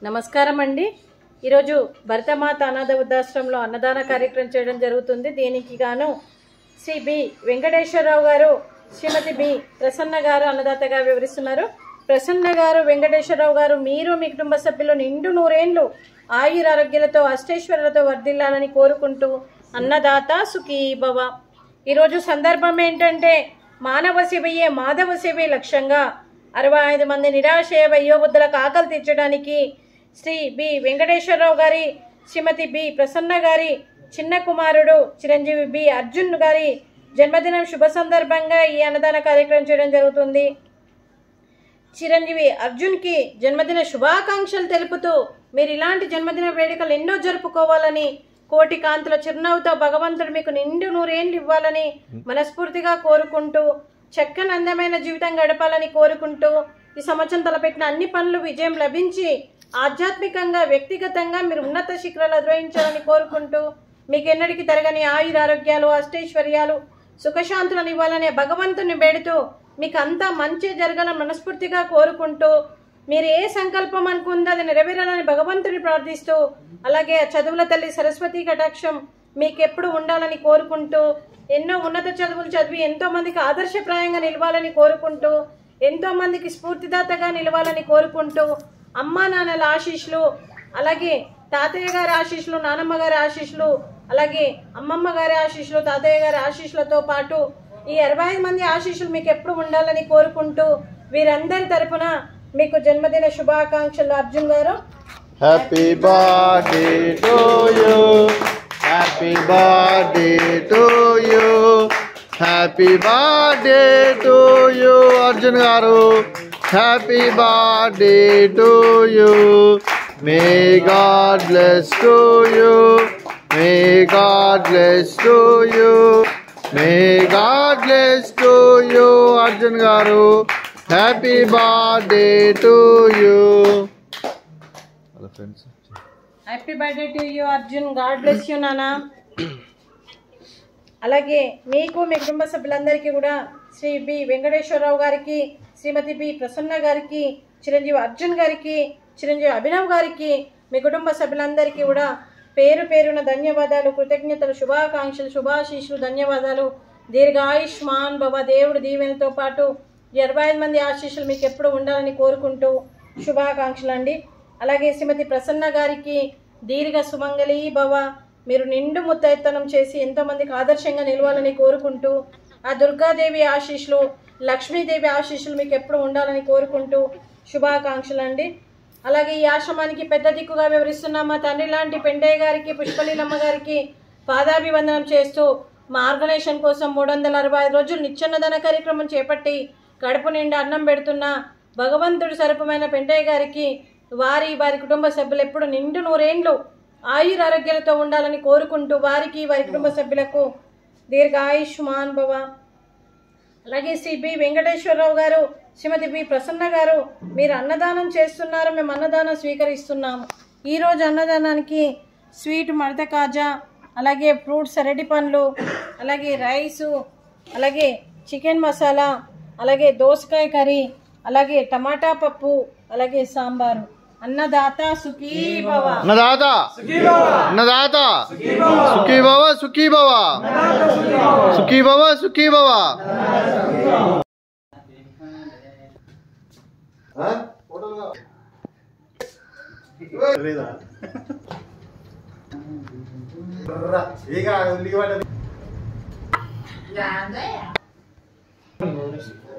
నమస్కారం అండి ఈరోజు భరతమాత అనాథ వృద్ధాశ్రమంలో అన్నదాన కార్యక్రమం చేయడం జరుగుతుంది దీనికి గాను శ్రీ బి వెంకటేశ్వరరావు గారు శ్రీమతి బి ప్రసన్న గారు అన్నదాతగా వివరిస్తున్నారు ప్రసన్న గారు వెంకటేశ్వరరావు గారు మీరు మీ కుటుంబ సభ్యులు నిండు నూరేండ్లు ఆయురారోగ్యాలతో అష్టైశ్వర్యాలతో వర్ధిల్లాలని కోరుకుంటూ అన్నదాత సుఖీ భవ ఈరోజు సందర్భం ఏంటంటే మానవ సేవయే మాధవ సేవే లక్ష్యంగా అరవై ఐదు మంది నిరాశయ వయోబుద్ధులకు ఆకలి తీర్చడానికి శ్రీ బి వెంకటేశ్వరరావు గారి శ్రీమతి బి ప్రసన్న గారి చిన్న కుమారుడు చిరంజీవి బి అర్జున్ గారి జన్మదినం శుభ సందర్భంగా ఈ అన్నదాన కార్యక్రమం చేయడం జరుగుతుంది చిరంజీవి అర్జున్కి జన్మదిన శుభాకాంక్షలు తెలుపుతూ మీరు ఇలాంటి జన్మదిన వేడుకలు ఎన్నో జరుపుకోవాలని కోటి కాంతుల చిరునవ్వుతో భగవంతుడు మీకు నిండు నూరేళ్ళు ఇవ్వాలని మనస్ఫూర్తిగా కోరుకుంటూ చక్కని అందమైన జీవితం గడపాలని కోరుకుంటూ ఈ సంవత్సరం తలపెట్టిన అన్ని పనులు విజయం లభించి ఆధ్యాత్మికంగా వ్యక్తిగతంగా మీరు ఉన్నత శిఖరాలు అధిరోహించాలని కోరుకుంటూ మీకు ఎన్నటికి తరగని ఆయుర ఆరోగ్యాలు అష్టైశ్వర్యాలు సుఖశాంతులను ఇవ్వాలనే భగవంతుని బేడుతూ మీకు అంతా మంచి జరగాలని మనస్ఫూర్తిగా కోరుకుంటూ మీరు ఏ సంకల్పం అనుకుందో అది నెరవేరాలని భగవంతుని ప్రార్థిస్తూ అలాగే ఆ చదువుల తల్లి సరస్వతి కటాక్షం మీకు ఎప్పుడు ఉండాలని కోరుకుంటూ ఎన్నో ఉన్నత చదువులు చదివి ఎంతో మందికి ఆదర్శప్రాయంగా నిలవాలని కోరుకుంటూ ఎంతో మందికి స్ఫూర్తిదాతగా నిలవాలని కోరుకుంటూ అమ్మా నాన్నల ఆశీస్సులు అలాగే తాతయ్య గారి ఆశీస్సులు నానమ్మ గారి ఆశీస్సులు అలాగే అమ్మమ్మ గారి ఆశీస్సులు తాతయ్య గారి ఆశీస్సులతో పాటు ఈ అరవై ఐదు మంది ఆశీస్సులు మీకు ఎప్పుడు ఉండాలని కోరుకుంటూ వీరందరి తరపున మీకు జన్మదిన శుభాకాంక్షలు అర్జున్ గారు Happy birthday to you. Happy birthday to you. Happy birthday to you, Arjun Garu. Happy birthday to you. May God bless to you. May God bless to you. May God bless to you, Arjun Garu. Happy birthday to you. Hello friends. Happy birthday to you Arjun god bless you నానా అలాగే మీకు మీ కుటుంబ సభ్యులందరికీ కూడా Shri B Venkateswararao గారికి శ్రీమతి B Prasanna గారికి చిరంజీవి అర్జున్ గారికి చిరంజీవి అభినవ్ గారికి మీ కుటుంబ సభ్యులందరికీ కూడా పేరు పేరున ధన్యవాదాలు కృతజ్ఞతలు శుభాకాంక్షలు శుభాశీషులు ధన్యవాదాలు దీర్ఘాయుష్మాన్ భవ దేవుడి దీవెనతో పాటు ఈ ఇరవై ఐదు మంది ఆశీస్సులు మీకు ఎప్పుడు ఉండాలని కోరుకుంటూ శుభాకాంక్షలు అండి అలాగే శ్రీమతి ప్రసన్న గారికి దీర్ఘ సుమంగళి భవ మీరు నిండు ముత్తైత్తనం చేసి ఎంతో మందికి ఆదర్శంగా నిలవాలని కోరుకుంటూ ఆ దుర్గాదేవి ఆశీస్సులు లక్ష్మీదేవి ఆశీస్సులు మీకు ఎప్పుడు ఉండాలని కోరుకుంటూ శుభాకాంక్షలు అండి అలాగే ఈ ఆశ్రమానికి పెద్ద దిక్కుగా వివరిస్తున్న మా తండ్రి లాంటి పెండయ్య గారికి పుష్పలీలమ్మ గారికి పాదాభివందనం చేస్తూ మా ఆర్గనైజేషన్ కోసం మూడు వందల అరవై ఐదు రోజులు నిత్యన్నదాన కార్యక్రమం చేపట్టి కడుపు నిండా అన్నం పెడుతున్న భగవంతుడి స్వరూపమైన పెంటయ్య గారికి వారి వారి కుటుంబ సభ్యులు ఎప్పుడు నిండు నూరేండ్లు ఆయుర ఆరోగ్యాలతో ఉండాలని కోరుకుంటూ వారికి వారి కుటుంబ సభ్యులకు దీర్ఘ ఆయుష్మాన్ భవ అలాగే శ్రీ బి వెంకటేశ్వరరావు గారు శ్రీమతి బి ప్రసన్న గారు మీరు అన్నదానం చేస్తున్నారు మేము అన్నదానం స్వీకరిస్తున్నాము ఈరోజు అన్నదానానికి స్వీట్ మడత కాజా అలాగే ఫ్రూట్స్ అరటి పండ్లు అలాగే రైసు అలాగే చికెన్ మసాలా అలాగే దోసకాయ కర్రీ అలాగే టమాటా పప్పు అలాగే సాంబారు అన్నదాత సుఖీ భవ అన్నదాత అన్నదాత సుఖీ భవ సుఖీ భవ సుఖీ భవ సుఖీ భవ ಈಗ